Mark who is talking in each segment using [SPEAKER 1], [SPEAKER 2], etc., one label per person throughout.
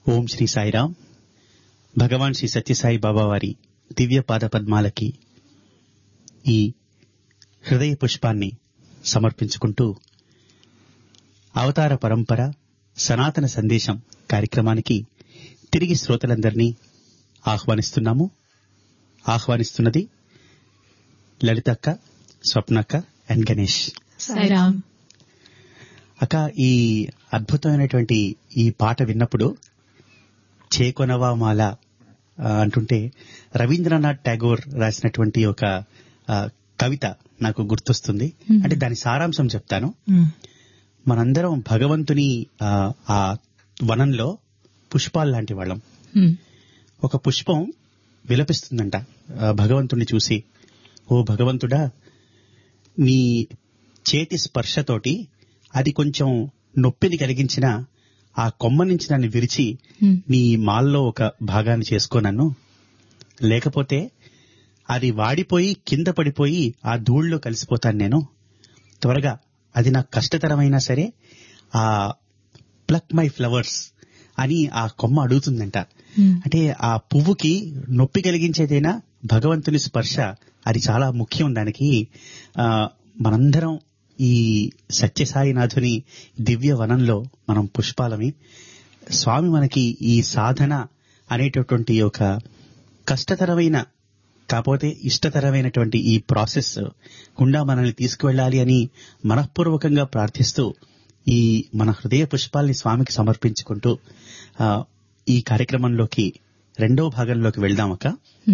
[SPEAKER 1] ఓం శ్రీ సాయిరాం భగవాన్ శ్రీ సత్యసాయి బాబా వారి దివ్య పాద పద్మాలకి ఈ హృదయ పుష్పాన్ని సమర్పించుకుంటూ అవతార పరంపర సనాతన సందేశం కార్యక్రమానికి తిరిగి శ్రోతలందరినీ ఆహ్వానిస్తున్నాము ఆహ్వానిస్తున్నది లలితక్క స్వప్నక్క అండ్ గణేష్
[SPEAKER 2] సాయిరామ్
[SPEAKER 1] అక్క ఈ అద్భుతమైనటువంటి ఈ పాట విన్నప్పుడు చేకొనవా మాల ఆ, అంటుంటే రవీంద్రనాథ్ ఠాగూర్ రాసినటువంటి ఒక ఆ, కవిత నాకు గుర్తొస్తుంది
[SPEAKER 2] Hmm.
[SPEAKER 1] అంటే దాని సారాంశం చెప్తాను మనందరం భగవంతుని ఆ, ఆ వనంలో పుష్పాలు లాంటి వాళ్ళం ఒక పుష్పం విలపిస్తుందంట ఆ, భగవంతుణ్ణి చూసి ఓ భగవంతుడా నీ చేతి స్పర్శతోటి అది కొంచెం నొప్పిని కలిగించిన ఆ కొమ్మ నుంచి నన్ను విరిచి నీ మాల్లో ఒక భాగాన్ని చేసుకో నన్ను లేకపోతే అది వాడిపోయి కింద పడిపోయి ఆ ధూళ్ళలో కలిసిపోతాను నేను త్వరగా అది నాకు కష్టతరమైనా సరే ఆ ప్లక్ మై ఫ్లవర్స్ అని ఆ కొమ్మ అడుగుతుందంట అంటే ఆ పువ్వుకి నొప్పి కలిగించేదైనా భగవంతుని స్పర్శ అది చాలా ముఖ్యం దానికి ఆ మనందరం ఈ సత్యసాయినాథుని దివ్య వనంలో మనం పుష్పాలమి స్వామి మనకి ఈ సాధన అనేటటువంటి ఒక కష్టతరమైన కాకపోతే ఇష్టతరమైనటువంటి ఈ ప్రాసెస్ గుండా మనల్ని తీసుకువెళ్ళాలి అని మనఃపూర్వకంగా ప్రార్థిస్తూ ఈ మన హృదయ పుష్పాల్ని స్వామికి సమర్పించుకుంటూ ఆ, ఈ కార్యక్రమంలోకి రెండో భాగంలోకి వెళ్దామక్క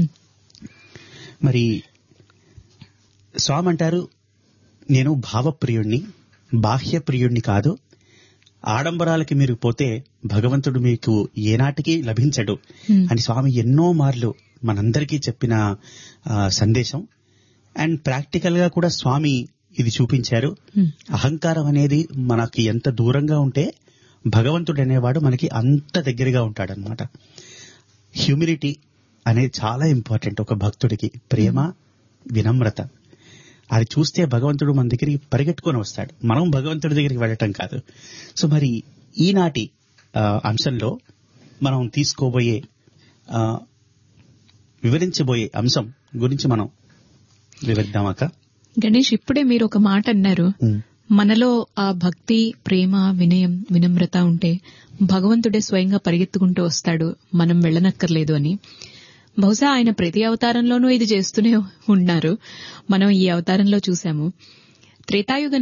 [SPEAKER 1] మరి స్వామి అంటారు నేను భావప్రియుణ్ణి బాహ్య ప్రియుణ్ణి కాదు ఆడంబరాలకి మీరు పోతే భగవంతుడు మీకు ఏనాటికి లభించడు అని స్వామి ఎన్నో మార్లు మనందరికీ చెప్పిన ఆ, సందేశం అండ్ ప్రాక్టికల్ గా కూడా స్వామి ఇది చూపించారు అహంకారం అనేది మనకి ఎంత దూరంగా ఉంటే భగవంతుడు అనేవాడు మనకి అంత దగ్గరగా ఉంటాడనమాట హ్యూమిలిటీ అనేది చాలా ఇంపార్టెంట్ ఒక భక్తుడికి ప్రేమ వినమ్రత అది చూస్తే భగవంతుడు మన దగ్గరికి పరిగెట్టుకొని వస్తాడు మనం భగవంతుడి దగ్గరికి వెళ్ళటం కాదు సో మరి ఈనాటి ఆ, అంశంలో మనం తీసుకోబోయే ఆ, వివరించబోయే అంశం గురించి మనం వివరిద్దామాక
[SPEAKER 2] గణేష్ ఇప్పుడే మీరు ఒక మాట అన్నారు మనలో ఆ భక్తి ప్రేమ వినయం వినమ్రత ఉంటే భగవంతుడే స్వయంగా పరిగెత్తుకుంటూ వస్తాడు మనం వెళ్ళనక్కర్లేదు అని బహుశా ఆయన ప్రతి అవతారంలోనూ ఇది చేస్తూనే ఉన్నారు మనం ఈ అవతారంలో చూశాము త్రేతాయుగ